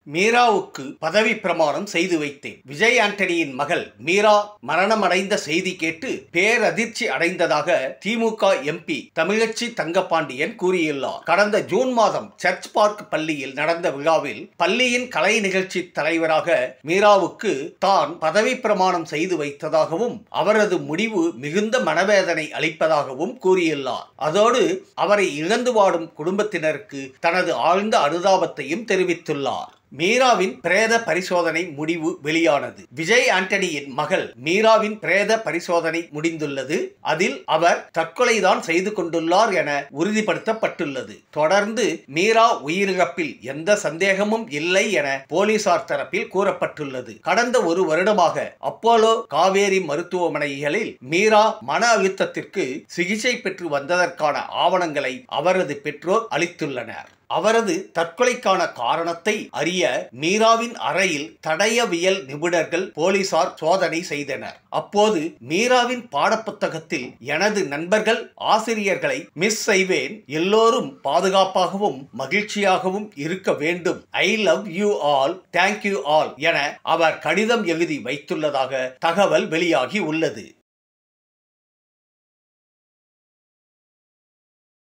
மீராவுக்கு பதவி பிரமாணம் செய்து வைத்தேன் விஜய் ஆண்டனியின் மகள் மீரா மரணமடைந்த செய்தி கேட்டு பேரதிர்ச்சி அடைந்ததாக திமுக எம்பி தமிழச்சி தங்கப்பாண்டியன் கூறியுள்ளார் கடந்த ஜூன் மாதம் சர்ச் பார்க் பள்ளியில் நடந்த விழாவில் பள்ளியின் கலை நிகழ்ச்சி தலைவராக மீராவுக்கு தான் பதவி பிரமாணம் செய்து வைத்ததாகவும் அவரது முடிவு மிகுந்த மனவேதனை அளிப்பதாகவும் கூறியுள்ளார் அதோடு அவரை இழந்து வாடும் குடும்பத்தினருக்கு தனது ஆழ்ந்த அனுதாபத்தையும் தெரிவித்துள்ளார் மீராவின் பிரேத பரிசோதனை முடிவு வெளியானது விஜய் ஆண்டனியின் மகள் மீராவின் பிரேத பரிசோதனை முடிந்துள்ளது அதில் அவர் தற்கொலைதான் செய்து கொண்டுள்ளார் என உறுதிப்படுத்தப்பட்டுள்ளது தொடர்ந்து மீரா உயிரிழப்பில் எந்த சந்தேகமும் இல்லை என போலீசார் தரப்பில் கூறப்பட்டுள்ளது கடந்த ஒரு வருடமாக அப்போலோ காவேரி மருத்துவமனைகளில் மீரா மன அழுத்தத்திற்கு சிகிச்சை பெற்று வந்ததற்கான ஆவணங்களை அவரது பெற்றோர் அளித்துள்ளனர் அவரது தற்கொலைக்கான காரணத்தை அறிய மீராவின் அறையில் தடயவியல் நிபுணர்கள் போலீசார் சோதனை செய்தனர் அப்போது மீராவின் பாடப்புத்தகத்தில் எனது நண்பர்கள் ஆசிரியர்களை மிஸ் செய்வேன் எல்லோரும் பாதுகாப்பாகவும் மகிழ்ச்சியாகவும் இருக்க வேண்டும் I love you all thank you all என அவர் கடிதம் எழுதி வைத்துள்ளதாக தகவல் வெளியாகி உள்ளது